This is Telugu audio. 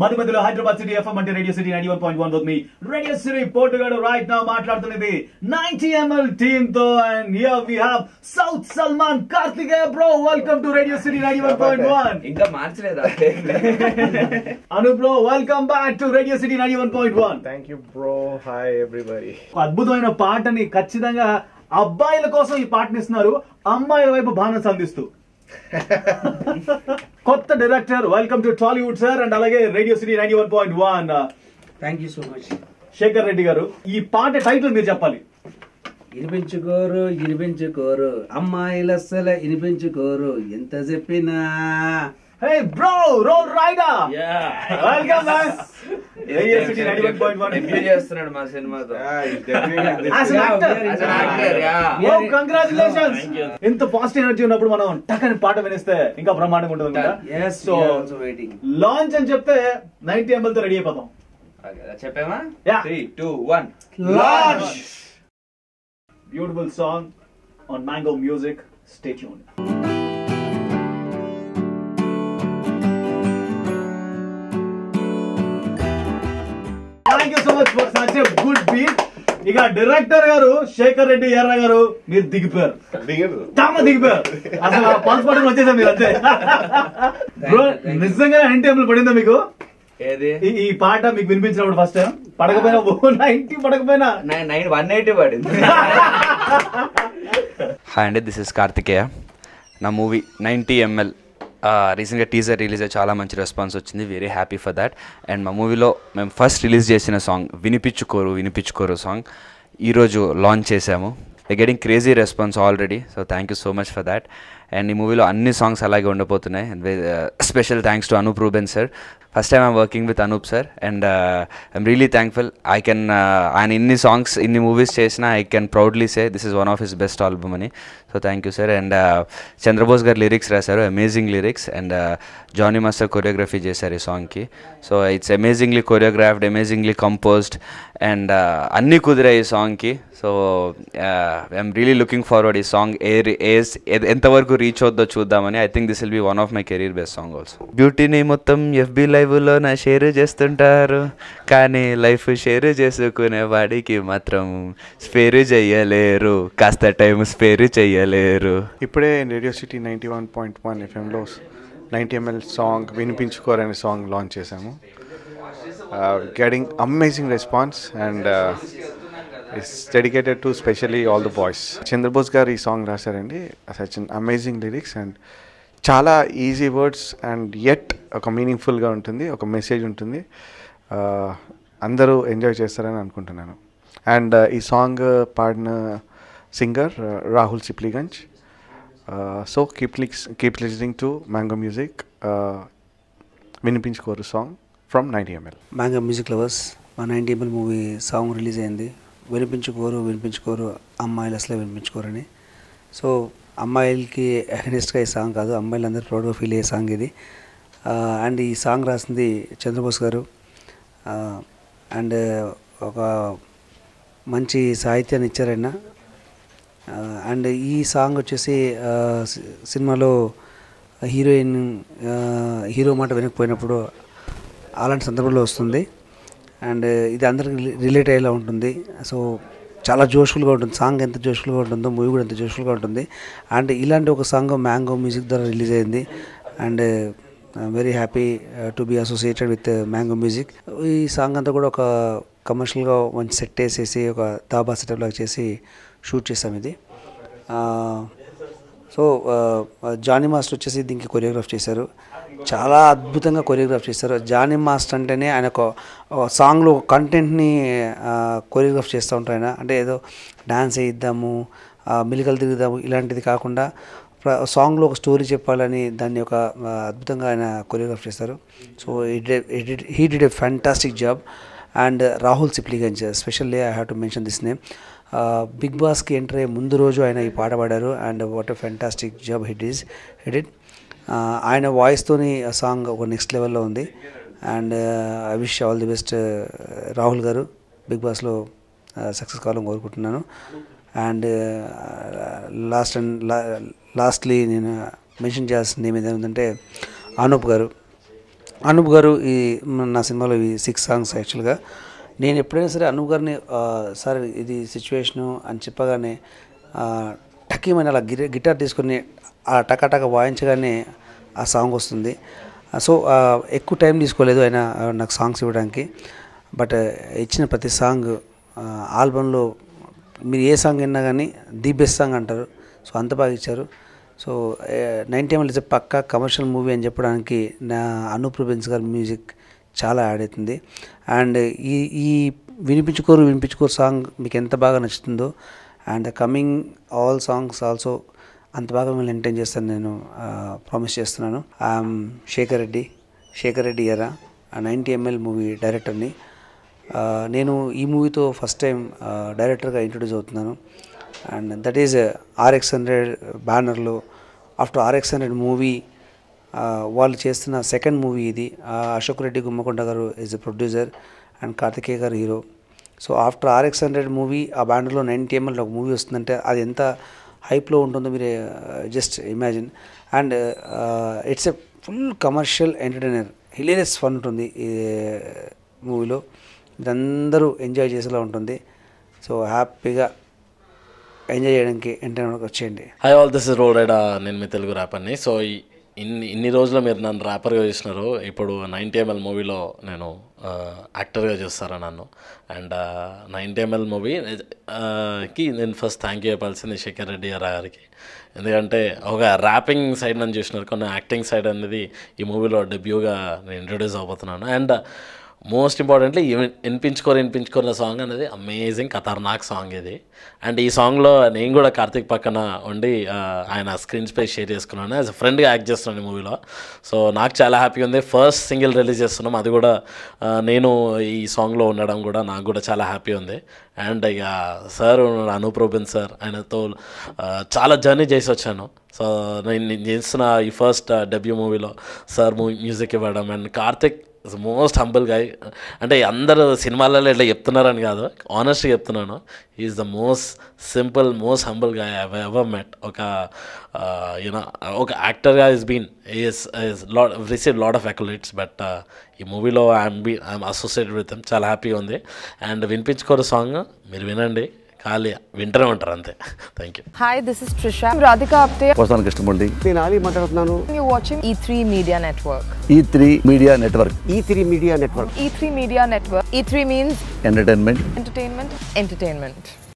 మధ్య మధ్యలో హైదరాబాద్ సిటీ ఎఫ్ఎం అంటే radio city ninety one point one మీ రేడియో సిటీ పోటుగాడు రైట్ నా మాట్లాడుతున్నది నైన్టీ ఎంఎల్ టీమ్ తో and here we have south Salman Karthikeya bro welcome to radio city ninety one point one ఇంకా మార్చలేదా అను bro welcome back to radio city ninety one point one thank you bro hi everybody అద్భుతమైన పాటని ఖచ్చితంగా అబ్బాయిల కోసం ఈ పాటని ఇస్తున్నారు అమ్మాయిల వైపు బాణం సంధిస్తూ కొత్త director welcome to Tollywood sir and అలాగే radio city ninety one point one thank you so much Shekar Reddy garu ఈ పాట టైటిల్ మీరు చెప్పాలి ఇనిపించుకోరు ఇనిపించుకోరు అమ్మాయిలు అస్సలు ఇనిపించుకోరు ఎంత చెప్పినా hey bro roll rider welcome radio city ninety one point one debut చేస్తున్నాడు మా సినిమాతో As an actor. As an actor, yeah. ఓ కంగ్రాచులేషన్స్ ఇంత పాజిటివ్ ఎనర్జీ ఉన్నప్పుడు మనం టక్కని పాట వినిస్తే ఇంకా బ్రహ్మాండంగా ఉంటుంది కదా yes so also waiting launch అని చెప్తే నైన్టీ ఎంఎల్ తో రెడీ అయిపోతాం Okay, చెప్పామా Yeah. Three two one Launch! Beautiful song on Mango Music. Stay tuned. Thank you so much for such a good beat. ఇక డైరెక్టర్ గారు శేఖర్ రెడ్డి ఎర్ర గారు మీరు దిగిపోయారు దిగదు తామ దిగిపోయారు అసలు పల్స్ పట్టుకుని వచ్చేసారు మీరు అంతే బ్రో నిజంగా ఎన్ టైంలో పడిందా మీకు ఏది ఈ- ఈ పాట మీకు వినిపించినప్పుడు ఫస్ట్ టైం పడకపోయినా నైన్టీ పడకపోయినా నైన్ నైన్ వన్ ఎయిటీ పడింది హాయ్ అండి దిస్ ఇస్ కార్తికేయ నా మూవీ నైంటీ ఎంఎల్ రీసెంట్గా టీజర్ రిలీజ్ అయ్యి చాలా మంచి రెస్పాన్స్ వచ్చింది very happy for that and మా మూవీలో మేము ఫస్ట్ రిలీజ్ చేసిన సాంగ్ వినిపించుకోరు వినిపించుకోరు సాంగ్ ఈరోజు లాంచ్ చేశాము getting crazy response already so thank you so much for that and ఈ మూవీలో అన్ని సాంగ్స్ అలాగే ఉండబోతున్నాయి special thanks to Anup Ruben sir first time I'm working with Anup sir and I'm really thankful I can ఆయన ఇన్ని సాంగ్స్ ఇన్ని మూవీస్ చేసినా I can proudly say this is one of his best album అని so thank you sir and Chandrabose గారు లిరిక్స్ రాశారు amazing lyrics and Jani master choreography చేశారు ఈ సాంగ్కి so it's amazingly choreographed amazingly composed and అన్నీ కుదిరాయి ఈ సాంగ్కి so I'm really looking forward ఈ సాంగ్ ఏ ఏస్ ఎంతవరకు రీచ్ అవుద్దో చూద్దామని I think this will be one of my career best song also బ్యూటీని మొత్తం ఎఫ్బి లైవ్లో నా షేర్ చేస్తుంటారు కానీ లైఫ్ షేర్ చేసుకునే వాడికి మాత్రం స్పేర్ చెయ్యలేరు కాస్త టైం స్పేర్ చెయ్యలేరు ఇప్పుడే radio city ninety one point one ఎఫ్ఎంలో నైంటీ ఎంఎల్ సాంగ్ వినిపించుకోరనే సాంగ్ లాంచ్ చేశాము getting amazing response and it's dedicated to specially all the boys Chandrabose గారు ఈ సాంగ్ రాశారండి such an amazing lyrics and చాలా ఈజీ వర్డ్స్ అండ్ ఎట్ ఒక మీనింగ్ఫుల్గా ఉంటుంది ఒక మెసేజ్ ఉంటుంది Uh, అందరూ ఎంజాయ్ చేస్తారని అనుకుంటున్నాను అండ్ ఈ సాంగ్ పాడిన singer Rahul Sipligunj so keep keep listening to mango music వినిపించుకోరు song from ninety ML mango music lovers మా ninety ML movie song release అయింది వినిపించుకోరు వినిపించుకోరు అమ్మాయిలు అసలే వినిపించుకోరని సో అమ్మాయిలకి అగెనిస్ట్గా ఈ సాంగ్ కాదు అమ్మాయిలు అందరూ ప్రౌడ్గా ఫీల్ అయ్యే సాంగ్ ఇది అండ్ ఈ సాంగ్ రాసింది చంద్రబోస్ గారు అండ్ ఒక మంచి సాహిత్యాన్ని ఇచ్చారైనా అండ్ ఈ సాంగ్ వచ్చేసి ఆ, సి- సినిమాలో హీరోయిన్ ఆ, హీరో మాట వినకపోయినప్పుడు అలాంటి సందర్భంలో వస్తుంది అండ్ ఇది అందరికి రిలే- రిలేట్ అయ్యేలా ఉంటుంది సో చాలా జోష్ఫుల్గా ఉంటుంది సాంగ్ ఎంత జోష్ఫుల్గా ఉంటుందో మూవీ కూడా ఎంత జోష్ఫుల్గా ఉంటుంది అండ్ ఇలాంటి ఒక సాంగ్ మ్యాంగో మ్యూజిక్ ద్వారా రిలీజ్ అయింది and very happy to be associated with mango music ఈ సాంగ్ అంతా కూడా ఒక కమర్షియల్గా మంచి సెట్ వేసేసి ఒక దాబా సెటప్ లాగా చేసి షూట్ చేసాం ఇది ఆ, సో ఆ, జానీ మాస్టర్ వచ్చేసి దీనికి కొరియోగ్రాఫ్ చేశారు చాలా అద్భుతంగా కొరియోగ్రాఫ్ చేశారు జానీ మాస్టర్ అంటేనే ఆయన ఒక ఒక సాంగ్లో ఒక కంటెంట్ని కొరియోగ్రాఫ్ చేస్తూ ఉంటారు ఆయన అంటే ఏదో డాన్స్ వేయిద్దాము ఆ, మిలికలు తిరుగుదాము ఇలాంటిది కాకుండా ప్ర- సాంగ్లో ఒక స్టోరీ చెప్పాలని దాన్ని ఒక ఆ, అద్భుతంగా ఆయన కొరియోగ్రాఫ్ చేస్తారు so he did a fantastic job and Rahul Sipligunj specially I have to mention this name big బాస్కి ఎంటర్ అయ్యే ముందు రోజు ఆయన ఈ పాట పాడారు and what a fantastic job hit is hit it ఆయన వాయిస్తోని ఆ సాంగ్ ఒక నెక్స్ట్ లెవెల్లో ఉంది and I wish all the best Rahul గారు బిగ్ బాస్లో సక్సెస్ కావాలని కోరుకుంటున్నాను అండ్ లాస్ట్ అండ్ లాస్ట్లీ నేను మెన్షన్ చేయాల్సిన నేమ్ ఏంటంటే అనూప్ గారు అనూప్ గారు ఈ మ- నా సినిమాలో ఈ సిక్స్ సాంగ్స్ యాక్చువల్గా నేను ఎప్పుడైనా సరే అనూప్ గారిని ఆ, సార్ ఇది సిచ్యువేషను అని చెప్పగానే ఆ, టకీమైన అలా గిరి గిటార్ తీసుకొని ఆ టకాటక వాయించగానే ఆ సాంగ్ వస్తుంది ఆ, సో ఆ, ఎక్కువ టైం తీసుకోలేదు ఆయన ఆ, నాకు సాంగ్స్ ఇవ్వడానికి బట్ ఇచ్చిన ప్రతి సాంగ్ ఆల్బంలో మీరు ఏ సాంగ్ విన్నా కానీ ది బెస్ట్ సాంగ్ అంటారు సో అంత బాగా ఇచ్చారు సో నైన్టీ ఎంఎల్ ఇస్ పక్కా కమర్షియల్ మూవీ అని చెప్పడానికి నా అనూప్ రూబెన్స్ గారి మ్యూజిక్ చాలా యాడ్ అవుతుంది అండ్ ఈ ఈ వినిపించుకోరు వినిపించుకోరు సాంగ్ మీకు ఎంత బాగా నచ్చుతుందో and coming all songs also అంత బాగా మిమ్మల్ని ఎంటైన్ చేస్తాను నేను ప్రామిస్ చేస్తున్నాను ఐఎమ్ శేఖర్ రెడ్డి శేఖర్ రెడ్డి ఎరా నైంటీ ఎంఎల్ మూవీ డైరెక్టర్ని ఆ, నేను ఈ మూవీతో ఫస్ట్ టైం డైరెక్టర్గా ఇంట్రొడ్యూస్ అవుతున్నాను and that is RX hundred బ్యానర్లో ఆఫ్టర్ ఆర్ఎక్స్ హండ్రెడ్ మూవీ వాళ్ళు చేస్తున్న సెకండ్ మూవీ ఇది ఆ, అశోక్ రెడ్డి గుమ్మకొండ గారు is a producer and Karthikeya గారు hero so after RX hundred movie ఆ బ్యానర్లో నైన్టీ ఎంఎల్ ఒక మూవీ వస్తుందంటే అది ఎంత హైప్లో ఉంటుందో మీరు just imagine and it's a full commercial entertainer hilarious fun ఉంటుంది ఈ మూవీలో మీరందరూ ఎంజాయ్ చేసేలా ఉంటుంది సో హ్యాపీగా ఎంజాయ్ చేయడానికి ఎంటర్టైన్మెంట్కి వచ్చేయండి hi all this is roll ride నేను మీ తెలుగు ర్యాపర్ని సో ఈ- ఇన్ని ఇన్ని రోజులు మీరు నన్ను ర్యాపర్గా చూసినారు ఇప్పుడు నైన్టీ ఎంఎల్ మూవీలో నేను యాక్టర్గా చూస్తారా నన్ను అండ్ నైన్టీ ఎంఎల్ మూవీ కి నేను ఫస్ట్ థ్యాంక్ యూ చెప్పాల్సింది శేఖర్ రెడ్డి గారికి ఎందుకంటే ఒక ర్యాపింగ్ సైడ్ నన్ను చూసినారు కొన్ని యాక్టింగ్ సైడ్ అనేది ఈ మూవీలో డెబ్యూగా నేను ఇంట్రొడ్యూస్ అవబోతున్నాను అండ్ మోస్ట్ ఇంపార్టెంట్లీ వినిపించుకోరు వినిపించుకోరు సాంగ్ అనేది అమేజింగ్ ఖతర్నాక్ సాంగ్ ఇది అండ్ ఈ సాంగ్లో నేను కూడా కార్తిక్ పక్కన ఉండి ఆ, ఆయన స్క్రీన్ స్పేస్ షేర్ చేసుకున్నాను యాజ్ ఫ్రెండ్గా యాక్ట్ చేస్తున్నాను ఈ మూవీలో సో నాకు చాలా హ్యాపీగా ఉంది ఫస్ట్ సింగిల్ రిలీజ్ చేస్తున్నాం అది కూడా ఆ, నేను ఈ సాంగ్లో ఉండడం కూడా నాకు కూడా చాలా హ్యాపీ ఉంది అండ్ ఇక సార్ ఉన్నాడు అనూప్ రూబిన్ సార్ ఆయనతో ఆ, చాలా జర్నీ చేసి వచ్చాను సో నేను నేను చేస్తున్న ఈ ఫస్ట్ డెబ్యూ మూవీలో సార్ మూవీ మ్యూజిక్ ఇవ్వడం and Karthik most humble guy అంటే అందరూ సినిమాలలో ఇట్లా చెప్తున్నారని కాదు ఆనెస్ట్గా చెప్తున్నాను is the most simple most humble guy I ever met ఒక యూనో ఒక యాక్టర్గా is been is is lot receive lot of accolades but ఈ మూవీలో I'm be I'm associated with చాలా హ్యాపీగా ఉంది అండ్ వినిపించుకోరు సాంగ్ మీరు వినండి ఖాళీ వింటూనే ఉంటారు అంతే thank you Hi, this is Trisha. I'm Radhika Apte. వస్తాను కృష్ణమూర్తి నేను ఆలీ మాట్లాడుతున్నాను You're watching E3 Media Network. E three media network E three media network E3 Media Network. E3 means entertainment entertainment, entertainment.